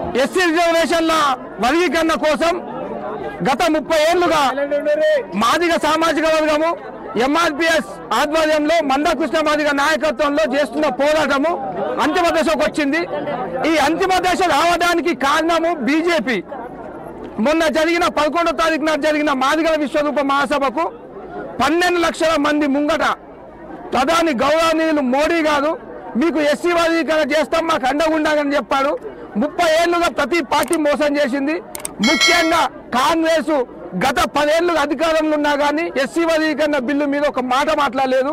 SC రిజర్వేషన్ల వర్గీకరణ కోసం గత ముప్పై ఏళ్లుగా మాదిగ సామాజిక వర్గము ఎంఆర్పిఎస్ ఆధ్వర్యంలో మందకృష్ణ మాదిగ నాయకత్వంలో చేస్తున్న పోరాటము అంతిమ దశకు వచ్చింది ఈ అంతిమ దశ రావడానికి కారణము బీజేపీ మొన్న జరిగిన పదకొండో తారీఖు నాడు జరిగిన మాదిగల విశ్వరూప మహాసభకు పన్నెండు లక్షల మంది ముంగట ప్రధాని గౌరవనీయులు మోడీ గారు మీకు ఎస్సీ వర్గీకరణ చేస్తాం మాకు అండగుండాలని చెప్పాడు ముప్పై ఏళ్లుగా ప్రతి పార్టీ మోసం చేసింది ముఖ్యంగా కాంగ్రెస్ గత పదేళ్లుగా అధికారంలో ఉన్నా కానీ ఎస్సీ వర్గీకరణ బిల్లు మీద ఒక మాట మాట్లాడలేదు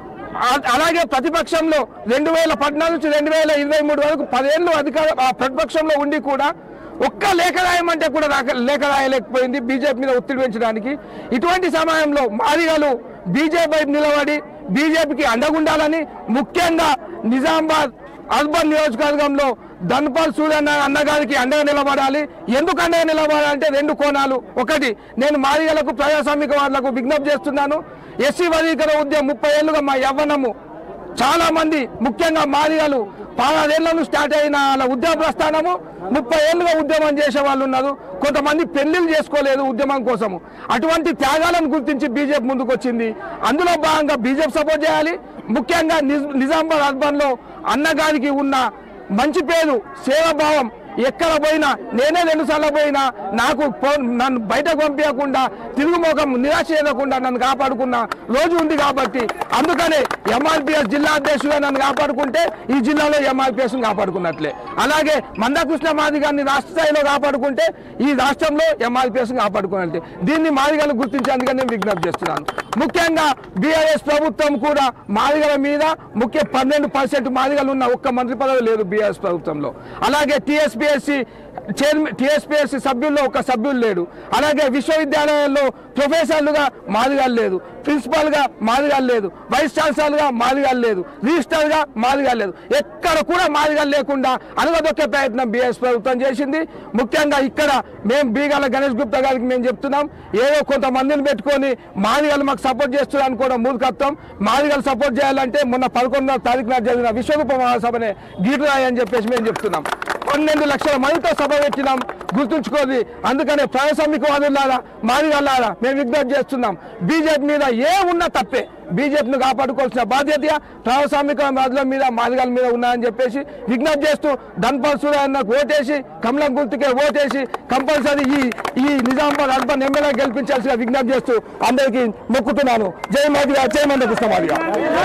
ఆ- అలాగే ప్రతిపక్షంలో రెండు వేల పద్నాలుగు నుంచి రెండు వేల ఇరవై మూడు వరకు పదేళ్ళు అధికార ఆ ప్రతిపక్షంలో ఉండి కూడా ఒక్క లేఖ రాయమంటే కూడా రాక- లేఖ రాయలేకపోయింది బీజేపీ మీద ఒత్తిడి పెంచడానికి ఇటువంటి సమయంలో మాదిగలు బీజేపీ వైపు నిలబడి బీజేపీకి అండగుండాలని ముఖ్యంగా నిజామాబాద్ అర్బన్ నియోజకవర్గంలో ధన్పాల్ సూర్యన్న అన్నగారికి అండగా నిలబడాలి ఎందుకు అండగా నిలబడాలంటే రెండు కోణాలు ఒకటి నేను మాదిగలకు ప్రజాస్వామిక వాళ్ళకు విజ్ఞప్తి చేస్తున్నాను ఎస్సీ వర్గీకరణ ఉద్యమం ముప్పై ఏళ్ళుగా మా యవ్వనము చాలా మంది ముఖ్యంగా మాదిగలు పదహారేళ్లను స్టార్ట్ అయిన వాళ్ళ ఉద్యమ ప్రస్థానము ముప్పై ఏళ్ళుగా ఉద్యమం చేసే వాళ్ళు ఉన్నారు కొంతమంది పెళ్లిళ్ళు చేసుకోలేదు ఉద్యమం కోసము అటువంటి త్యాగాలను గుర్తించి బీజేపీ ముందుకు వచ్చింది అందులో భాగంగా బీజేపీ సపోర్ట్ చేయాలి ముఖ్యంగా నిజ్- నిజామాబాద్ అర్బన్లో అన్నగారికి ఉన్న మంచి పేరు సేవాభావం ఎక్కడ పోయినా నేనే రెండు సార్లు పోయినా నాకు పో- నన్ను బయటకు పంపించకుండా తిరుగుముఖం నిరాశ చేయకుండా నన్ను కాపాడుకున్న రోజు ఉంది కాబట్టి అందుకనే ఎంఆర్పిఎస్ జిల్లా అధ్యక్షుడిగా నన్ను కాపాడుకుంటే ఈ జిల్లాలో ఎంఆర్పిఎస్ కాపాడుకున్నట్లే అలాగే మందకృష్ణ మాదిగాన్ని రాష్ట్ర స్థాయిలో కాపాడుకుంటే ఈ రాష్ట్రంలో ఎంఆర్పిఎస్ కాపాడుకున్నట్లే దీన్ని మాదిగలు గుర్తించేందుకు నేను విజ్ఞప్తి చేస్తున్నాను ముఖ్యంగా బీఆర్ఎస్ ప్రభుత్వం కూడా మాదిగల మీద ముఖ్య పన్నెండు పర్సెంట్ మాదిగలు ఉన్న ఒక్క మంత్రి పదవి లేదు బీఆర్ఎస్ ప్రభుత్వంలో అలాగే టీఎస్పీఎస్సీ చైర్మన్ టీఎస్పీఎస్సీ సభ్యుల్లో ఒక సభ్యులు లేడు అలాగే విశ్వవిద్యాలయాల్లో ప్రొఫెసర్లుగా మాదిగాలు లేదు ప్రిన్సిపాల్గా మాదిగాలు లేదు వైస్ ఛాన్సలర్గా మాదిగాలు లేదు రిజిస్టర్గా మాదిగాలు లేదు ఎక్కడ కూడా మాదిగాలు లేకుండా అనగదొక్కే ప్రయత్నం బీఎస్ ప్రభుత్వం చేసింది ముఖ్యంగా ఇక్కడ మేము బీగాల గణేష్ గుప్తా గారికి మేము చెప్తున్నాం ఏదో కొంతమందిని పెట్టుకొని మాదిగలు మాకు సపోర్ట్ చేస్తున్నారు అనుకోవడం మూర్ఖత్వం మాదిగలు సపోర్ట్ చేయాలంటే మొన్న పదకొండవ తారీఖు నాడు జరిగిన విశ్వరూప మహాసభనే గీటురాయి అని చెప్పేసి మేము చెప్తున్నాం పన్నెండు లక్షల మందితో సభ పెట్టినాం గుర్తుంచుకోది అందుకనే ప్రజాస్వామిక వాదులారా మాదిగల్లారా మేము విజ్ఞప్తి చేస్తున్నాం బీజేపీ మీద ఏ ఉన్నా తప్పే బీజేపీని కాపాడుకోవాల్సిన బాధ్యత ప్రజాస్వామిక వాదుల మీద మాదిగల మీద ఉన్నాయని చెప్పేసి విజ్ఞప్తి చేస్తూ ధన్పాల్ సూర్యన్నకు ఓటేసి కమలం గుర్తుకే ఓటేసి కంపల్సరీ ఈ ఈ నిజామాబాద్ అర్బన్ ఎమ్మెల్యే గెలిపించాల్సిన విజ్ఞప్తి చేస్తూ అందరికీ మొక్కుతున్నాను జై మాదిగా జై మంద కృష్ణ మాదిగా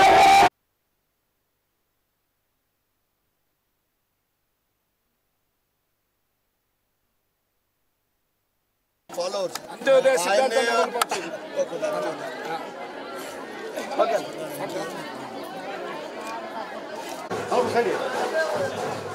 ఫాలోవర్స్ అంత్యోదయ సిద్ధాంతం అవును సరే